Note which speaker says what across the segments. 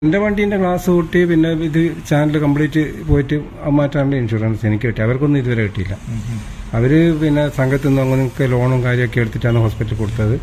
Speaker 1: എന്റെ വണ്ടീന്റെ ഗ്ലാസ് കൂട്ടി പിന്നെ ഇത് ചാനൽ കംപ്ലീറ്റ് പോയിട്ട് മാറ്റാനുള്ള ഇൻഷുറൻസ് എനിക്ക് കിട്ടി അവർക്കൊന്നും ഇതുവരെ കിട്ടിയില്ല അവര് പിന്നെ സംഘത്തിൽ നിന്ന് അങ്ങനെയൊക്കെ ലോണും കാര്യമൊക്കെ എടുത്തിട്ടാണ് ഹോസ്പിറ്റലിൽ കൊടുത്തത്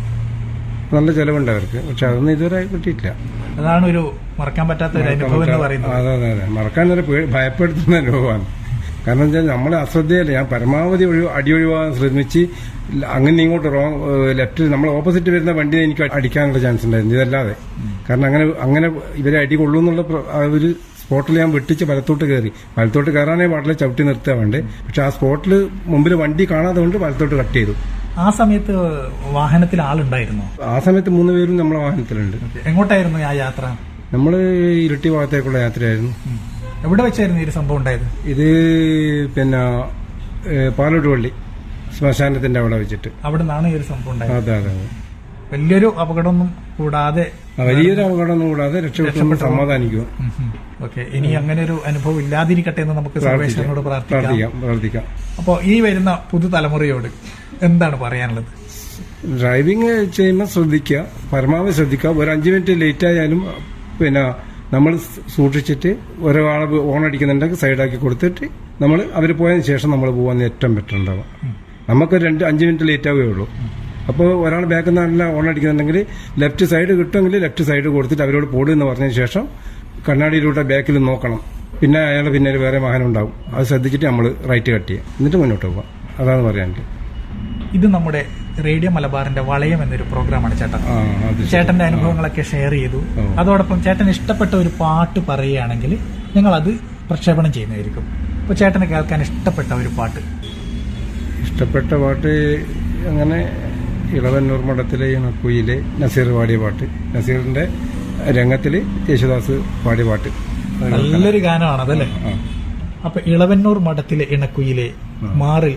Speaker 1: നല്ല ചെലവുണ്ട് അവർക്ക് പക്ഷെ അതൊന്നും ഇതുവരെ കിട്ടിയിട്ടില്ല
Speaker 2: അതാണ് ഒരു മറക്കാൻ പറ്റാത്ത ഒരു അനുഭവം എന്ന് പറയുന്നത്
Speaker 1: അതെ അതെ അതെ മറക്കാൻ ഒരു പേ- ഭയപ്പെടുത്തുന്ന അനുഭവമാണ് കാരണം വെച്ചാൽ നമ്മളെ അശ്രദ്ധയല്ല ഞാൻ പരമാവധി ഒഴി അടി ഒഴിവാകാൻ ശ്രമിച്ച് ല- അങ്ങനെ ഇങ്ങോട്ട് റോങ് ലെഫ്റ്റ് നമ്മൾ ഓപ്പോസിറ്റ് വരുന്ന വണ്ടി എനിക്ക് അടിക്കാനുള്ള ചാൻസ് ഉണ്ടായിരുന്നു ഇതല്ലാതെ കാരണം അങ്ങനെ അങ്ങനെ ഇവരെ അടി കൊള്ളുന്നുള്ള പ്ര- ആ ഒരു സ്പോട്ടിൽ ഞാൻ വെട്ടിച്ച് വലത്തോട്ട് കയറി വലത്തോട്ട് കയറാനേ പാടില്ല ചവിട്ടി നിർത്തുക വേണ്ടേ പക്ഷെ ആ സ്പോട്ടിൽ മുമ്പിൽ വണ്ടി കാണാതെ കൊണ്ട് വലത്തോട്ട് കട്ട് ചെയ്തു
Speaker 2: ആ സമയത്ത് വാഹനത്തിൽ ആളുണ്ടായിരുന്നോ
Speaker 1: ആ സമയത്ത് മൂന്ന് പേരും നമ്മളെ വാഹനത്തിലുണ്ട്
Speaker 2: എങ്ങോട്ടായിരുന്നു ആ യാത്ര
Speaker 1: നമ്മൾ ഇരട്ടി ഭാഗത്തേക്കുള്ള യാത്രയായിരുന്നു
Speaker 2: ഉം. എവിടെ വെച്ചായിരുന്നു ഈ ഒരു സംഭവം ഉണ്ടായത്
Speaker 1: ഇത് പിന്നെ ഏ, പാലോട്ട് പള്ളി ശ്മശാനത്തിന്റെ അവിടെ വെച്ചിട്ട്
Speaker 2: അവിടെ നിന്നാണ് ഈ ഒരു സംഭവം ഉണ്ടായത്
Speaker 1: അതെ അതെ അതെ
Speaker 2: വലിയൊരു അപകടമൊന്നും കൂടാതെ
Speaker 1: ആ, വലിയൊരു അപകടമൊന്നും കൂടാതെ രക്ഷപ്പെട്ടു സമാധാനിക്കുക
Speaker 2: ഓക്കെ ഇനി അങ്ങനെ ഒരു അനുഭവം ഇല്ലാതിരിക്കട്ടെ എന്ന് നമുക്ക് സർവേശ്വരനോട് പ്രാർത്ഥിക്കാം
Speaker 1: പ്രാർത്ഥിക്കാം പ്രാർത്ഥിക്കാം
Speaker 2: അപ്പോൾ ഈ വരുന്ന പുതുതലമുറയോട് എന്താണ് പറയാനുള്ളത്
Speaker 1: ഡ്രൈവിംഗ് ചെയ്യുമ്പോൾ ശ്രദ്ധിക്കുക പരമാവധി ശ്രദ്ധിക്കുക ഒരു അഞ്ച് മിനിറ്റ് ലേറ്റ് ആയാലും പിന്നെ നമ്മൾ സൂക്ഷിച്ചിട്ട് ഒരാളെ ഓൺ അടിക്കുന്നുണ്ടെങ്കിൽ സൈഡാക്കി കൊടുത്തിട്ട് നമ്മൾ അവർ പോയതിന് ശേഷം നമ്മൾ പോകാൻ ഏറ്റവും ബെറ്റർ ഉണ്ടാവുക നമുക്ക് രണ്ട് അഞ്ച് മിനിറ്റ് ലേറ്റ് ആവുകയേ ഉള്ളൂ അപ്പോൾ ഒരാൾ ബാക്കിൽ നിന്ന് നല്ല ഓൺ അടിക്കുന്നുണ്ടെങ്കിൽ ലെഫ്റ്റ് സൈഡ് കിട്ടുമെങ്കിൽ ലെഫ്റ്റ് സൈഡ് കൊടുത്തിട്ട് അവരോട് പോടുമെന്ന് പറഞ്ഞതിന് ശേഷം കണ്ണാടിയിലൂടെ ബാക്കിൽ നോക്കണം പിന്നെ അയാളെ പിന്നെ വേറെ വാഹനം ഉണ്ടാവും അത് ശ്രദ്ധിച്ചിട്ട് നമ്മൾ റൈറ്റ് കട്ട് ചെയ്യുക എന്നിട്ട് മുന്നോട്ട് പോകാം അതാണ് പറയാനുള്ളത്
Speaker 2: ഇത് നമ്മുടെ റേഡിയോ മലബാറിന്റെ വളയം എന്നൊരു പ്രോഗ്രാമാണ് ചേട്ടൻ
Speaker 1: ആ അത് ശരി.
Speaker 2: ചേട്ടന്റെ അനുഭവങ്ങളൊക്കെ ഷെയർ ചെയ്തു
Speaker 1: ഓ.
Speaker 2: അതോടൊപ്പം ചേട്ടൻ ഇഷ്ടപ്പെട്ട ഒരു പാട്ട് പറയുകയാണെങ്കിൽ ഞങ്ങൾ അത് പ്രക്ഷേപണം ചെയ്യുന്നതായിരിക്കും അപ്പൊ ചേട്ടന് കേൾക്കാൻ ഇഷ്ടപ്പെട്ട ഒരു പാട്ട്
Speaker 1: ഇഷ്ടപ്പെട്ട പാട്ട് അങ്ങനെ ഇളവന്നൂർ മഠത്തിലെ ഇണക്കുയിലെ നസീർ പാടിയ പാട്ട് നസീറിന്റെ രംഗത്തില് യേശുദാസ് പാടിയ പാട്ട് അത് കേൾക്കാം.
Speaker 2: നല്ലൊരു ഗാനമാണ് അതല്ലേ
Speaker 1: ആ.
Speaker 2: അപ്പൊ ഇളവന്നൂർ മഠത്തിലെ ഇണക്കുയിലെ മാറിൽ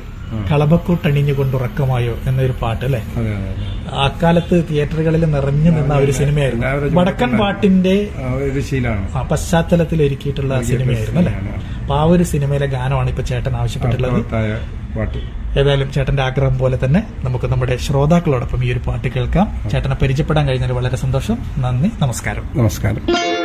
Speaker 2: കളഭക്കൂട്ടണിഞ്ഞുകൊണ്ടുറക്കമായോ എന്നൊരു പാട്ട് അല്ലെ
Speaker 1: അതെ അതെ അതെ
Speaker 2: അക്കാലത്ത് തിയേറ്ററുകളിൽ നിറഞ്ഞു നിന്ന ഒരു സിനിമയായിരുന്നു
Speaker 1: എല്ലാവരും
Speaker 2: വടക്കൻ പാട്ടിന്റെ
Speaker 1: ആ, ഒരു ശീലമാണ്
Speaker 2: ആ, പശ്ചാത്തലത്തിൽ ഒരുക്കിയിട്ടുള്ള സിനിമയായിരുന്നു അല്ലെ അപ്പൊ ആ ഒരു സിനിമയിലെ ഗാനമാണ് ഇപ്പൊ ചേട്ടൻ ആവശ്യപ്പെട്ടുള്ളത്
Speaker 1: അർത്ഥവത്തായ പാട്ട്
Speaker 2: ഏതായാലും ചേട്ടന്റെ ആഗ്രഹം പോലെ തന്നെ നമുക്ക് നമ്മുടെ ശ്രോതാക്കളോടൊപ്പം ഈ ഒരു പാട്ട് കേൾക്കാം ചേട്ടനെ പരിചയപ്പെടാൻ കഴിഞ്ഞതിൽ വളരെ സന്തോഷം നന്ദി നമസ്കാരം
Speaker 1: നമസ്കാരം